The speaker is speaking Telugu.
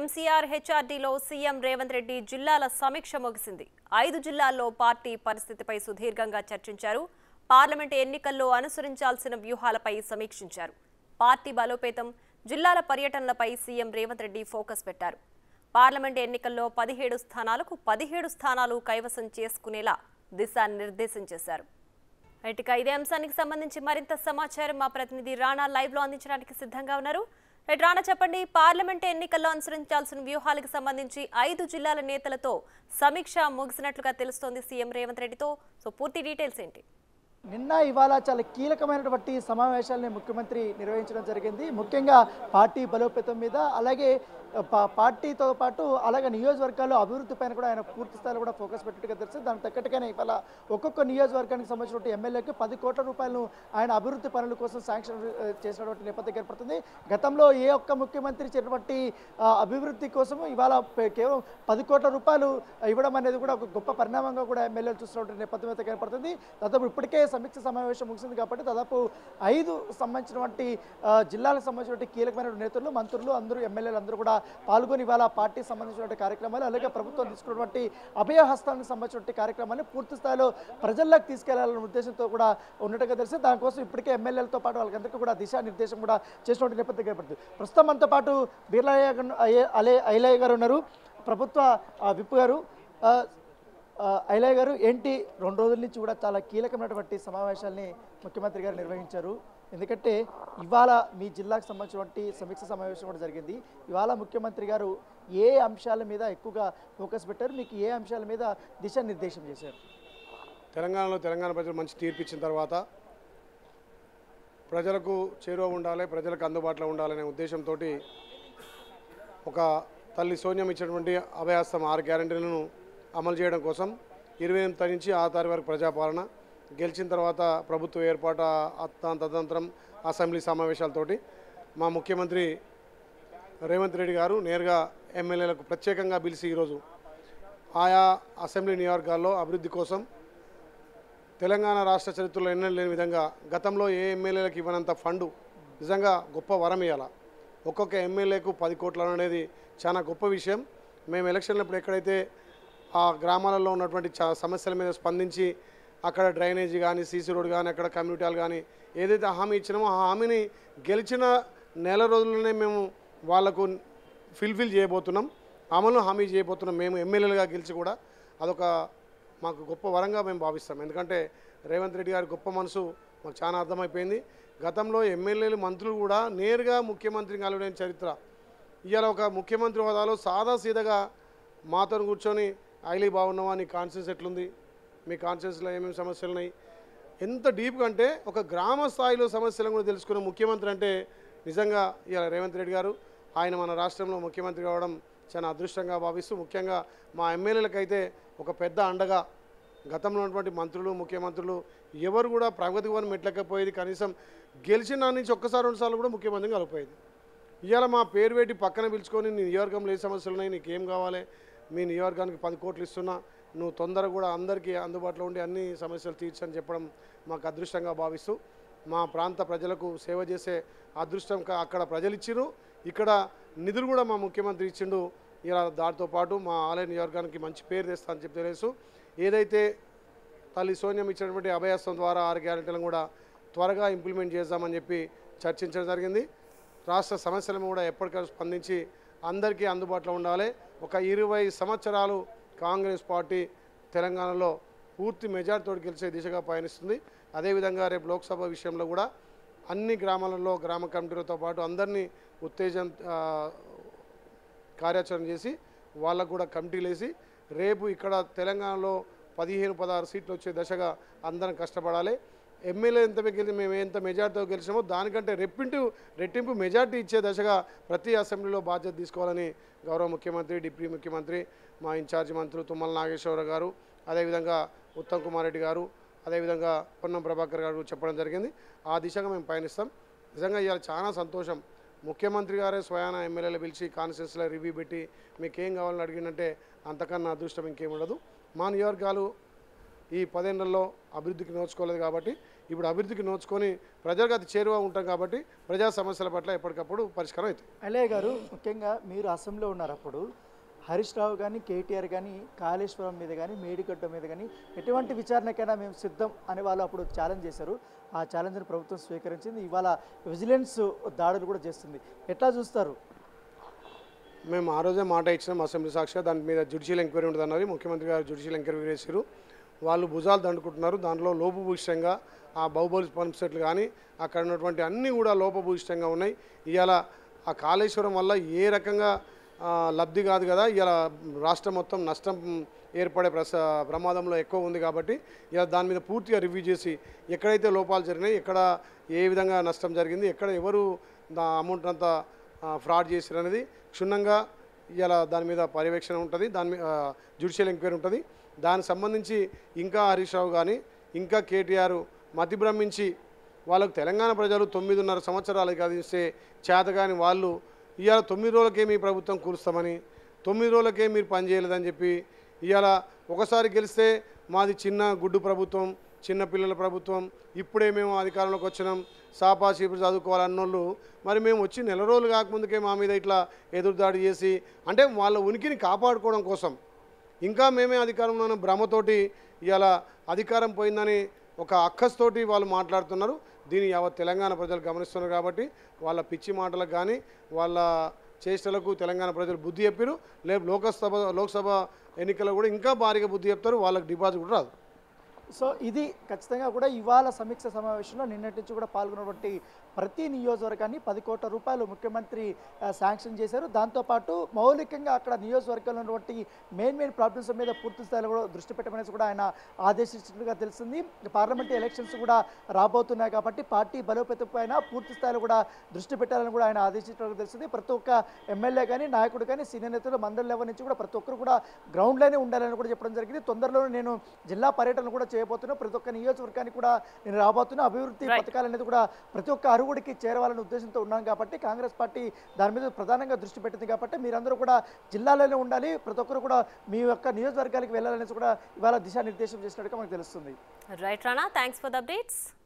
ఎంసీఆర్ హెచ్ఆర్డీలో సీఎం రేవంత్ రెడ్డి జిల్లాల సమీక్ష ముగిసింది ఐదు జిల్లాల్లో పార్టీ పరిస్థితిపై సుదీర్ఘంగా చర్చించారు పార్లమెంటు ఎన్నికల్లో అనుసరించాల్సిన వ్యూహాలపై సమీక్షించారు పార్టీ బలోపేతం జిల్లాల పర్యటనలపై సీఎం రేవంత్ రెడ్డి ఫోకస్ పెట్టారు పార్లమెంటు ఎన్నికల్లో పదిహేడు స్థానాలకు పదిహేడు స్థానాలు కైవసం చేసుకునేలా దిశానిర్దేశం చేశారు రైట్ ఇక ఇదే అంశానికి సంబంధించి మరింత సమాచారం మా ప్రతినిధి రాణా లైవ్ లో అందించడానికి సిద్ధంగా ఉన్నారు రైట్ రాణా చెప్పండి పార్లమెంట్ ఎన్నికల్లో అనుసరించాల్సిన వ్యూహాలకు సంబంధించి ఐదు జిల్లాల నేతలతో సమీక్ష ముగిసినట్లుగా తెలుస్తోంది సీఎం రేవంత్ రెడ్డితో సో పూర్తి డీటెయిల్స్ ఏంటి నిన్న ఇవాళ చాలా కీలకమైనటువంటి సమావేశాలని ముఖ్యమంత్రి నిర్వహించడం జరిగింది ముఖ్యంగా పార్టీ బలోపేతం మీద అలాగే పా- పార్టీతో పాటు అలాగే నియోజకవర్గాల్లో అభివృద్ధి పైన కూడా ఆయన పూర్తి స్థాయిలో కూడా ఫోకస్ పెట్టినట్టుగా తెలుసు దానికి తగ్గట్టుగానే ఇవాళ ఒక్కొక్క నియోజకవర్గానికి సంబంధించిన ఎమ్మెల్యేకి పది కోట్ల రూపాయలను ఆయన అభివృద్ధి పనుల కోసం శాంక్షన్ ఆ, చేసినటువంటి నేపథ్యం ఏర్పడుతుంది గతంలో ఏ ఒక్క ముఖ్యమంత్రి చేసినటువంటి ఆ, అభివృద్ధి కోసం ఇవాళ పే- కేవలం పది కోట్ల రూపాయలు ఇవ్వడం అనేది కూడా ఒక గొప్ప పరిణామంగా కూడా ఎమ్మెల్యేలు చూస్తున్నటువంటి నేపథ్యం అయితే కనపడుతుంది దాదాపు ఇప్పటికే సమీక్ష సమావేశం ముగిసింది కాబట్టి దాదాపు ఐదు సంబంధించినటువంటి ఆ, జిల్లాలకు సంబంధించినటువంటి కీలకమైన నేతలు మంత్రులు అందరూ ఎమ్మెల్యేలు అందరూ కూడా పాల్గొని ఇవాళ పార్టీకి సంబంధించినటువంటి కార్యక్రమాలు అలాగే ప్రభుత్వం తీసుకున్నటువంటి అభయహస్తానికి సంబంధించినటువంటి కార్యక్రమాన్ని పూర్తి స్థాయిలో ప్రజల్లోకి తీసుకెళ్లాలనే ఉద్దేశంతో కూడా ఉన్నట్టుగా తెలిసి దానికోసం ఇప్పటికే ఎమ్మెల్యేలతో పాటు వాళ్ళకందరికీ కూడా దిశానిర్దేశం కూడా చేసినటువంటి నేపథ్యం ఏర్పడుతుంది ప్రస్తుతం మనతో పాటు బిర్లాయ్య గారు- అయ్య- అలే ఐలయ్య గారు ఉన్నారు ప్రభుత్వ ఆ, విప్ గారు ఆ, ఆ, ఐలయ్య గారు ఏంటి రెండు రోజుల నుంచి కూడా చాలా కీలకమైనటువంటి సమావేశాల్ని ముఖ్యమంత్రి గారు నిర్వహించారు ఎందుకంటే ఇవాళ మీ జిల్లాకు సంబంధించినటువంటి సమీక్ష సమావేశం కూడా జరిగింది ఇవాళ ముఖ్యమంత్రి గారు ఏ అంశాల మీద ఎక్కువగా ఫోకస్ పెట్టారు మీకు ఏ అంశాల మీద దిశానిర్దేశం చేశారు తెలంగాణలో తెలంగాణ ప్రజలు మంచి తీర్పు ఇచ్చిన తర్వాత ప్రజలకు చేరువ ఉండాలి ప్రజలకు అందుబాటులో ఉండాలనే ఉద్దేశంతో ఒక తల్లి సోనియం ఇచ్చినటువంటి అభయాస్తం ఆరు గ్యారంటీలను అమలు చేయడం కోసం ఇరవై ఎనిమిది నుంచి ఆ తారీఖు వరకు ప్రజాపాలన గెలిచిన తర్వాత ప్రభుత్వ ఏర్పాటు ఆ త- తదనంతరం అసెంబ్లీ సమావేశాలతోటి మా ముఖ్యమంత్రి రేవంత్ రెడ్డి గారు నేరుగా ఎమ్మెల్యేలకు ప్రత్యేకంగా పిలిచి ఈరోజు ఆయా అసెంబ్లీ నియోజకవర్గాల్లో అభివృద్ధి కోసం తెలంగాణ రాష్ట్ర చరిత్రలో ఎన్నడూ లేని విధంగా గతంలో ఏ ఎమ్మెల్యేలకు ఇవ్వనంత ఫండు నిజంగా గొప్ప వరం ఇవ్వాల ఒక్కొక్క ఎమ్మెల్యేకు పది కోట్లు అనేది చాలా గొప్ప విషయం మేము ఎలక్షన్లప్పుడు ఎక్కడైతే ఆ గ్రామాలలో ఉన్నటువంటి చా సమస్యల మీద స్పందించి అక్కడ డ్రైనేజీ కానీ సీసీ రోడ్ కానీ అక్కడ కమ్యూనిటీ హాల్ కానీ ఏదైతే హామీ ఇచ్చినామో ఆ హామీని గెలిచిన నెల రోజుల్లోనే మేము వాళ్లకు ఫిల్ఫిల్ చేయబోతున్నాం అమలు హామీ చేయబోతున్నాం మేము ఎమ్మెల్యేలుగా గెలిచి కూడా అదొక మాకు గొప్ప వరంగా మేము భావిస్తాం ఎందుకంటే రేవంత్ రెడ్డి గారి గొప్ప మనసు మాకు చాలా అర్థమైపోయింది గతంలో ఎమ్మెల్యేలు మంత్రులు కూడా నేరుగా ముఖ్యమంత్రిని కలవడం చరిత్ర ఇవాళ ఒక ముఖ్యమంత్రి హోదాలో సాదా సీదగా మాతో కూర్చొని ఐలీ బాగున్నావా నీ కాన్షియస్ ఎట్లుంది మీ కాన్షియస్లో ఏమేమి సమస్యలు ఉన్నాయి ఎంత డీప్గా అంటే ఒక గ్రామ స్థాయిలో సమస్యలను కూడా తెలుసుకున్న ముఖ్యమంత్రి అంటే నిజంగా ఇవాళ రేవంత్ రెడ్డి గారు ఆయన మన రాష్ట్రంలో ముఖ్యమంత్రి కావడం చాలా అదృష్టంగా భావిస్తూ ముఖ్యంగా మా ఎమ్మెల్యేలకైతే ఒక పెద్ద అండగా గతంలో ఉన్నటువంటి మంత్రులు ముఖ్యమంత్రులు ఎవరు కూడా ప్రగతి వనం మెట్లకపోయేది కనీసం గెలిచిన నాటి నుంచి ఒక్కసారి రెండుసార్లు కూడా ముఖ్యమంత్రిని కలిపోయేది ఇవాళ మా పేరు పెట్టి పక్కన పిలుచుకొని నీ నియోజకంలో ఏ సమస్యలు ఉన్నాయి నీకేం కావాలి మీ నియోజకానికి పది కోట్లు ఇస్తున్నా నువ్వు తొందరగా కూడా అందరికీ అందుబాటులో ఉండి అన్ని సమస్యలు తీర్చని చెప్పడం మాకు అదృష్టంగా భావిస్తూ మా ప్రాంత ప్రజలకు సేవ చేసే అదృష్టం క- అక్కడ ప్రజలు ఇచ్చిరు ఇక్కడ నిధులు కూడా మా ముఖ్యమంత్రి ఇచ్చిండు ఇలా దాంతో పాటు మా ఆలయ నియోజకానికి మంచి పేరు తెస్తా అని చెప్పి తెలుసు ఏదైతే తల్లి సోనియం ఇచ్చినటువంటి అభయాస్తం ద్వారా ఆరు గ్యారెంటీలను కూడా త్వరగా ఇంప్లిమెంట్ చేద్దామని చెప్పి చర్చించడం జరిగింది రాష్ట్ర సమస్యలను కూడా ఎప్పటికప్పుడు స్పందించి అందరికీ అందుబాటులో ఉండాలి ఒక ఇరవై సంవత్సరాలు కాంగ్రెస్ పార్టీ తెలంగాణలో పూర్తి మెజార్టీతో గెలిచే దిశగా పయనిస్తుంది అదేవిధంగా రేపు లోక్సభ విషయంలో కూడా అన్ని గ్రామాలలో గ్రామ కమిటీలతో పాటు అందరినీ ఉత్తేజం ఆ, కార్యాచరణ చేసి వాళ్ళకు కూడా కమిటీలు వేసి రేపు ఇక్కడ తెలంగాణలో పదిహేను పదహారు సీట్లు వచ్చే దశగా అందరం కష్టపడాలి ఎమ్మెల్యే ఎంత గెలిచి మేము ఎంత మెజార్టీతో గెలిచామో దానికంటే రెప్పింటు రెట్టింపు మెజార్టీ ఇచ్చే దశగా ప్రతి అసెంబ్లీలో బాధ్యత తీసుకోవాలని గౌరవ ముఖ్యమంత్రి డిప్యూటీ ముఖ్యమంత్రి మా ఇన్ఛార్జ్ మంత్రులు తుమ్మల నాగేశ్వరరావు గారు అదేవిధంగా ఉత్తమ్ కుమార్ రెడ్డి గారు అదేవిధంగా పొన్నం ప్రభాకర్ గారు చెప్పడం జరిగింది ఆ దిశగా మేము పయనిస్తాం నిజంగా ఇవాళ చాలా సంతోషం ముఖ్యమంత్రి గారే స్వయాన ఎమ్మెల్యేలు పిలిచి కాన్స్టిట్యూన్సీలో రివ్యూ పెట్టి మీకు ఏం కావాలని అడిగినంటే అంతకన్నా అదృష్టం ఇంకేం ఉండదు మా నియోజకవర్గాలు ఈ పదేళ్లలో అభివృద్ధికి నోచుకోలేదు కాబట్టి ఇప్పుడు అభివృద్ధికి నోచుకొని ప్రజలకు అది చేరువ ఉంటాం కాబట్టి ప్రజా సమస్యల పట్ల ఎప్పటికప్పుడు పరిష్కారం అవుతుంది అలయ్య గారు ముఖ్యంగా మీరు అసెంబ్లీలో ఉన్నారు అప్పుడు హరీష్ రావు కానీ కేటీఆర్ కానీ కాళేశ్వరం మీద కానీ మేడిగడ్డ మీద కానీ ఎటువంటి విచారణకైనా మేము సిద్ధం అని వాళ్ళు అప్పుడు ఛాలెంజ్ చేశారు ఆ ఛాలెంజ్ని ప్రభుత్వం స్వీకరించింది ఇవాళ విజిలెన్స్ దాడులు కూడా చేస్తుంది ఎట్లా చూస్తారు మేము ఆ రోజే మాట ఇచ్చినాం అసెంబ్లీ సాక్షిగా దాని మీద జుడిషియల్ ఎంక్వైరీ ఉంటుంది అన్నది ముఖ్యమంత్రి గారు జుడిషియల్ ఎంక్వైరీ చేశారు వాళ్ళు భుజాలు దండుకుంటున్నారు దాంట్లో లోపభూయిష్టంగా ఆ బాహుబలి పంప్ సెట్లు కానీ అక్కడ ఉన్నటువంటి అన్నీ కూడా లోపభూయిష్టంగా ఉన్నాయి ఇవాళ ఆ కాళేశ్వరం వల్ల ఏ రకంగా ఆ, లబ్ధి కాదు కదా ఇలా రాష్ట్రం మొత్తం నష్టం ఏర్పడే ప్రస ప్రమాదంలో ఎక్కువ ఉంది కాబట్టి ఇలా దాని మీద పూర్తిగా రివ్యూ చేసి ఎక్కడైతే లోపాలు జరిగినాయి ఎక్కడ ఏ విధంగా నష్టం జరిగింది ఎక్కడ ఎవరు దా అమౌంట్ అంతా ఫ్రాడ్ చేశారు అనేది క్షుణ్ణంగా ఇలా దాని మీద పర్యవేక్షణ ఉంటుంది దాని మీద జ్యుడిషియల్ ఎంక్వైరీ ఉంటుంది దానికి సంబంధించి ఇంకా హరీష్ రావు కానీ ఇంకా కేటీఆర్ మతి భ్రమించి వాళ్ళకు తెలంగాణ ప్రజలు తొమ్మిదిన్నర సంవత్సరాలు కదిస్తే చేతగాని వాళ్ళు ఇవాళ తొమ్మిది రోజులకే మీ ప్రభుత్వం కూలుస్తామని తొమ్మిది రోజులకే మీరు పని చేయలేదని చెప్పి ఇవాళ ఒకసారి గెలిస్తే మాది చిన్న గుడ్డు ప్రభుత్వం చిన్న పిల్లల ప్రభుత్వం ఇప్పుడే మేము అధికారంలోకి వచ్చినాం సాపా చీపురు చదువుకోవాలన్నోళ్ళు మరి మేము వచ్చి నెల రోజులు కాకముందుకే మా మీద ఇట్లా ఎదురుదాడి చేసి అంటే వాళ్ళ ఉనికిని కాపాడుకోవడం కోసం ఇంకా మేమే అధికారంలో ఉన్న భ్రమతోటి ఇవాళ అధికారం పోయిందని ఒక అక్కస్తోటి వాళ్ళు మాట్లాడుతున్నారు దీన్ని యావత్ తెలంగాణ ప్రజలు గమనిస్తున్నారు కాబట్టి వాళ్ళ పిచ్చి మాటలకు కానీ వాళ్ళ చేష్టలకు తెలంగాణ ప్రజలు బుద్ధి చెప్పారు లేదు లోకసభ లోక్సభ ఎన్నికల్లో కూడా ఇంకా భారీగా బుద్ధి చెప్తారు వాళ్ళకి డిపాజిట్ కూడా రాదు సో ఇది ఖచ్చితంగా కూడా ఇవాళ సమీక్ష సమావేశంలో నిన్నటి నుంచి కూడా పాల్గొన్నటువంటి ప్రతి నియోజకవర్గాన్ని పది కోట్ల రూపాయలు ముఖ్యమంత్రి ఆ, శాంక్షన్ చేశారు దాంతోపాటు మౌలికంగా అక్కడ నియోజకవర్గంలో ఉన్నటువంటి మెయిన్ మెయిన్ ప్రాబ్లమ్స్ మీద పూర్తి స్థాయిలో కూడా దృష్టి పెట్టమనేసి కూడా ఆయన ఆదేశించినట్టుగా తెలిసింది పార్లమెంట్ ఎలక్షన్స్ కూడా రాబోతున్నాయి కాబట్టి పార్టీ బలోపేతం పైన పూర్తి స్థాయిలో కూడా దృష్టి పెట్టాలని కూడా ఆయన ఆదేశించినట్టుగా తెలిసింది ప్రతి ఒక్క ఎమ్మెల్యే కానీ నాయకుడు కానీ సీనియర్ నేతలు మండలి లెవెల్ నుంచి కూడా ప్రతి ఒక్కరు కూడా గ్రౌండ్లోనే ఉండాలని కూడా చెప్పడం జరిగింది తొందరలోనే నేను జిల్లా పర్యటన కూడా చేయబోతున్నా ప్రతి ఒక్క నియోజకవర్గానికి కూడా నేను రాబోతున్నా అభివృద్ధి Right. పథకాలు అనేది కూడా ప్రతి ఒక్క అరుగుడికి చేరవాలనే ఉద్దేశంతో ఉన్నాం కాబట్టి కాంగ్రెస్ పార్టీ దాని మీద ప్రధానంగా దృష్టి పెట్టింది కాబట్టి మీరందరూ కూడా జిల్లాలోనే ఉండాలి ప్రతి ఒక్కరు కూడా మీ యొక్క నియోజకవర్గానికి వెళ్ళాలనేసి కూడా ఇవాళ దిశానిర్దేశం చేసినట్టుగా మనకు తెలుస్తుంది right Rana thanks for the updates